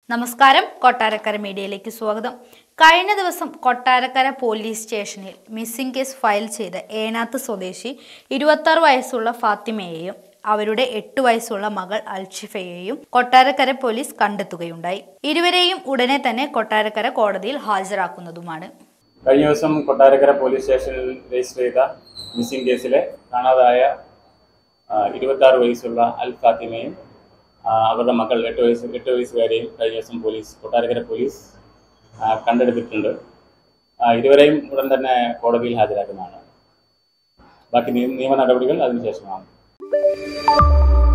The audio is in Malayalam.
നമസ്കാരം കൊട്ടാരക്കര മീഡിയയിലേക്ക് സ്വാഗതം കഴിഞ്ഞ ദിവസം കൊട്ടാരക്കര പോലീസ് സ്റ്റേഷനിൽ മിസ്സിംഗ് കേസ് ഫയൽ ചെയ്ത ഏനാത്ത് സ്വദേശി ഇരുപത്താറ് വയസ്സുള്ള ഫാത്തിമയെയും അവരുടെ എട്ട് വയസ്സുള്ള മകൾ അൽഷിഫയെയും കൊട്ടാരക്കര പോലീസ് കണ്ടെത്തുകയുണ്ടായി ഇരുവരെയും ഉടനെ തന്നെ കൊട്ടാരക്കര കോടതിയിൽ ഹാജരാക്കുന്നതുമാണ് കഴിഞ്ഞ ദിവസം കൊട്ടാരക്കര പോലീസ് സ്റ്റേഷനിൽ രജിസ്റ്റർ ചെയ്ത മിസ്സിംഗ് കേസിലെ കാണാതായ ഇരുപത്തി ആറ് വയസ്സുള്ള അൽ ഫാത്തിമയും ആ, അവരുടെ മക്കൾ എട്ട് വയസ്സ് എട്ട് വയസ്സുകാരെയും കഴിഞ്ഞ ദിവസം പോലീസ് കൊട്ടാരക്കര പോലീസ് ആ, കണ്ടെടുത്തിട്ടുണ്ട് ആ, ഇരുവരെയും ഉടൻ തന്നെ കോടതിയിൽ ഹാജരാക്കുന്നതാണ് ബാക്കി നിയ- നിയമ നടപടികൾ അതിനുശേഷമാണ്